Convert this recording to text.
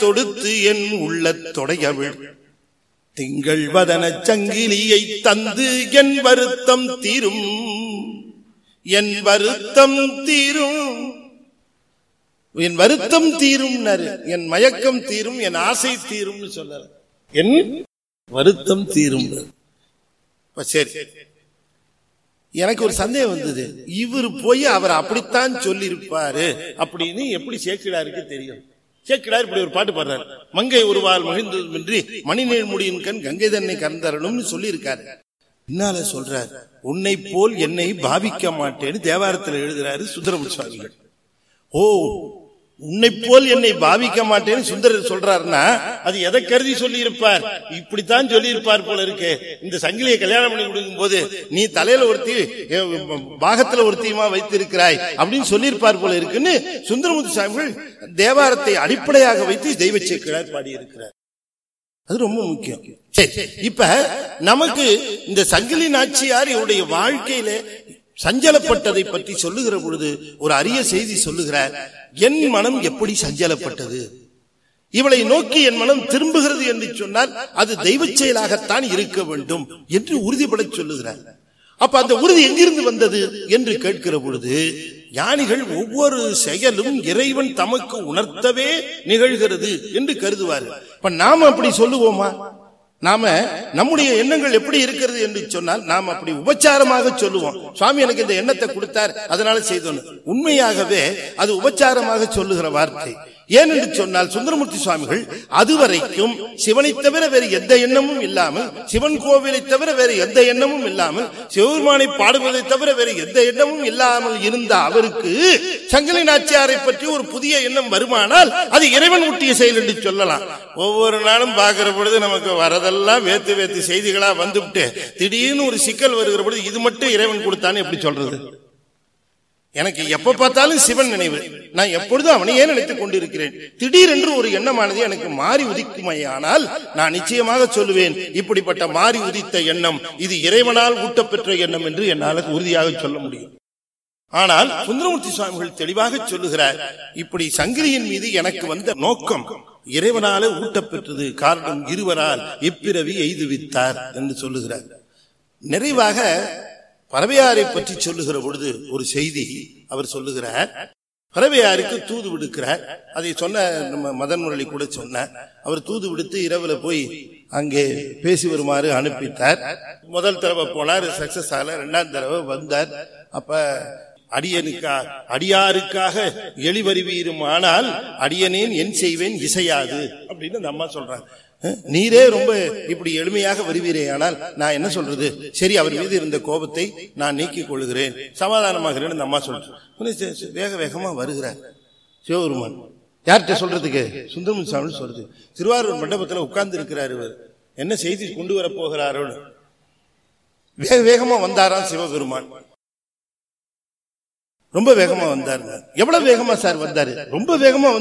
தொடுத்து என் உள்ள தொடையவிழ் திங்கள் வதன சங்கிலியை தந்து என் வருத்தம் தீரும் என் வருத்தம் தீரும் என் வருத்தம் தீரும் என் மயக்கம் தீரும் என் ஆசை தீரும் சொல்ல என் வருத்தம் தீரும் இப்ப சரி எனக்கு ஒரு சந்தேகம் வந்தது இவர் போய் அவர் அப்படித்தான் சொல்லி இருப்பாரு அப்படின்னு எப்படி சேக்கிடாருக்கு தெரியும் சேக்கிடார் இப்படி ஒரு பாட்டு பாடுறாரு மங்கை ஒருவாள் மகிழ்ந்ததுமின்றி மணிநேர் முடியின் கண் கங்கை தன்னை கறந்தரணும்னு சொல்லி இருக்காரு பின்னால சொல்றார் உன்னை போல் என்னை பாவிக்க மாட்டேன்னு தேவாரத்தில் எழுதுறாரு சுந்தரமு சுவாமிகள் ஓ உன்னை போல் என்னை பாவிக்க மாட்டேன்னு சுந்தரர் சொல்றாருன்னா அது எதை கருதி சொல்லி இருப்பார் இப்படித்தான் சொல்லி இருப்பார் போல இருக்கு இந்த சங்கிலியை கல்யாணம் பண்ணி கொடுக்கும் போது நீ தலையில ஒருத்தி பாகத்துல ஒருத்தியுமா வைத்திருக்கிறாய் அப்படின்னு சொல்லியிருப்பார் போல இருக்குன்னு சுந்தரமுத்து சாமிகள் தேவாரத்தை அடிப்படையாக வைத்து தெய்வ சேக்கிழார் பாடியிருக்கிறார் அது ரொம்ப முக்கியம் சரி இப்ப நமக்கு இந்த சங்கிலி நாச்சியார் இவருடைய வாழ்க்கையில சஞ்சலப்பட்டதை பற்றி சொல்லுகிற பொழுது ஒரு அரிய செய்தி சொல்லுகிறார் என் மனம் எப்படி சஞ்சலப்பட்டது இவளை நோக்கி என் மனம் திரும்புகிறது என்று சொன்னால் அது தெய்வ செயலாகத்தான் இருக்க வேண்டும் என்று உறுதிபட சொல்லுகிறார் அப்ப அந்த உறுதி எங்கிருந்து வந்தது என்று கேட்கிற பொழுது ஞானிகள் ஒவ்வொரு செயலும் இறைவன் தமக்கு உணர்த்தவே நிகழ்கிறது என்று கருதுவார் இப்ப நாம அப்படி சொல்லுவோமா நாம நம்முடைய எண்ணங்கள் எப்படி இருக்கிறது என்று சொன்னால் நாம் அப்படி உபச்சாரமாக சொல்லுவோம் சுவாமி எனக்கு இந்த எண்ணத்தை கொடுத்தார் அதனால செய்தோம் உண்மையாகவே அது உபச்சாரமாக சொல்லுகிற வார்த்தை ஏன் என்று சொன்னால் சுந்தரமூர்த்தி சுவாமிகள் அதுவரைக்கும் சிவனை தவிர வேறு எந்த எண்ணமும் இல்லாமல் சிவன் கோவிலை தவிர வேறு எந்த எண்ணமும் இல்லாமல் சிவபெருமானை பாடுவதை தவிர வேறு எந்த எண்ணமும் இல்லாமல் இருந்த அவருக்கு சங்கிலி நாச்சியாரை பற்றி ஒரு புதிய எண்ணம் வருமானால் அது இறைவன் ஊட்டிய செயல் என்று சொல்லலாம் ஒவ்வொரு நாளும் பார்க்கிற பொழுது நமக்கு வரதெல்லாம் வேத்து வேத்து செய்திகளா வந்துவிட்டு திடீர்னு ஒரு சிக்கல் வருகிற பொழுது இது மட்டும் இறைவன் கொடுத்தான்னு எப்படி சொல்றது எனக்கு எப்ப பார்த்தாலும் சிவன் நினைவு நான் எப்பொழுதும் அவனையே நினைத்துக் கொண்டிருக்கிறேன் திடீரென்று ஒரு எண்ணமானது எனக்கு மாறி உதிக்குமையானால் நான் நிச்சயமாக சொல்லுவேன் இப்படிப்பட்ட மாறி உதித்த எண்ணம் இது இறைவனால் ஊட்டப்பெற்ற எண்ணம் என்று என்னால் உறுதியாக சொல்ல முடியும் ஆனால் சுந்தரமூர்த்தி சுவாமிகள் தெளிவாக சொல்லுகிறார் இப்படி சங்கிலியின் மீது எனக்கு வந்த நோக்கம் இறைவனால ஊட்டப்பெற்றது காரணம் இருவரால் இப்பிறவி எய்துவித்தார் என்று சொல்லுகிறார் நிறைவாக பறவையாரை பற்றி சொல்லுகிற பொழுது ஒரு செய்தி அவர் சொல்லுகிறார் பறவையாருக்கு தூது விடுக்கிறார் அதை சொன்ன நம்ம மதன் முரளி கூட சொன்னார் அவர் தூது விடுத்து இரவுல போய் அங்கே பேசி வருமாறு அனுப்பிட்டார் முதல் தடவை போனார் சக்சஸ் ஆகல ரெண்டாம் தடவை வந்தார் அப்ப அடியனுக்கா அடியாருக்காக எளிவறிவீரும் ஆனால் அடியனேன் என் செய்வேன் இசையாது அப்படின்னு அந்த அம்மா சொல்றாங்க நீரே ரொம்ப இப்படி எளிமையாக வருவீரே ஆனால் நான் என்ன சொல்றது சரி அவர் மீது இருந்த கோபத்தை நான் நீக்கிக் கொள்கிறேன் சமாதானமாகிறேன் அந்த அம்மா சொல்றேன் வேக வேகமா வருகிறார் சிவபெருமான் யார்கிட்ட சொல்றதுக்கு சுந்தரமன் சாமி சொல்றது திருவாரூர் மண்டபத்தில் உட்கார்ந்து இருக்கிறார் இவர் என்ன செய்தி கொண்டு வர போகிறாரோன்னு வேக வேகமா வந்தாராம் சிவபெருமான் ரொம்ப வேகமா வந்தாருங்க எவ்வளவு வேகமா சார் வந்தாரு ரொம்ப வேகமா